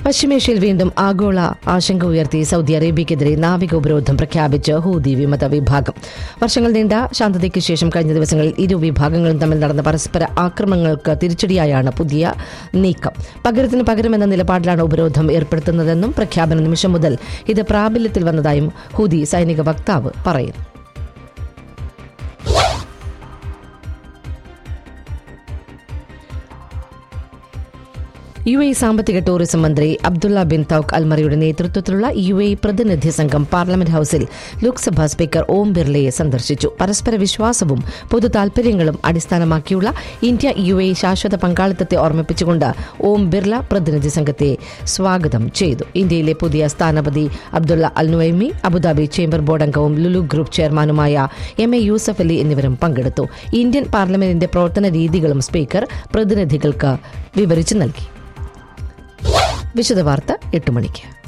പശ്ചിമേഷ്യയിൽ വീണ്ടും ആഗോള ആശങ്ക ഉയർത്തി സൗദി അറേബ്യക്കെതിരെ നാവിക ഉപരോധം പ്രഖ്യാപിച്ച് ഹൂതി വിമത വിഭാഗം വർഷങ്ങൾ നീണ്ട ശാന്തതയ്ക്ക് ശേഷം കഴിഞ്ഞ ദിവസങ്ങളിൽ ഇരു വിഭാഗങ്ങളും തമ്മിൽ നടന്ന പരസ്പര ആക്രമണങ്ങൾക്ക് തിരിച്ചടിയായാണ് പുതിയ നീക്കം പകരത്തിന് പകരമെന്ന നിലപാടിലാണ് ഉപരോധം ഏർപ്പെടുത്തുന്നതെന്നും പ്രഖ്യാപന നിമിഷം മുതൽ ഇത് പ്രാബല്യത്തിൽ വന്നതായും ഹൂതി സൈനിക വക്താവ് പറയുന്നു യു എ സാമ്പത്തിക ടൂറിസം മന്ത്രി അബ്ദുള്ള ബിൻ തൌക്ക് അൽമറിയുടെ നേതൃത്വത്തിലുള്ള യു എ പ്രതിനിധി സംഘം പാർലമെന്റ് ഹൌസിൽ ലോക്സഭാ സ്പീക്കർ ഓം ബിർളയെ സന്ദർശിച്ചു പരസ്പര വിശ്വാസവും പൊതു താൽപര്യങ്ങളും അടിസ്ഥാനമാക്കിയുള്ള ഇന്ത്യ യു എ ശാശ്വത പങ്കാളിത്തത്തെ ഓർമ്മിപ്പിച്ചുകൊണ്ട് ഓം ബിർള പ്രതിനിധി സംഘത്തെ സ്വാഗതം ചെയ്തു ഇന്ത്യയിലെ പുതിയ സ്ഥാനപതി Abdullah Al Nuaimi Abu Dhabi Chamber Board അംഗവും ലുലു ഗ്രൂപ്പ് ചെയർമാനുമായ എം എ യൂസഫ് അലി എന്നിവരും പങ്കെടുത്തു ഇന്ത്യൻ പാർലമെന്റിന്റെ പ്രവർത്തന രീതികളും സ്പീക്കർ പ്രതിനിധികൾക്ക് വിവരിച്ചു നൽകി വിശദവാർത്ത എട്ട് മണിക്ക്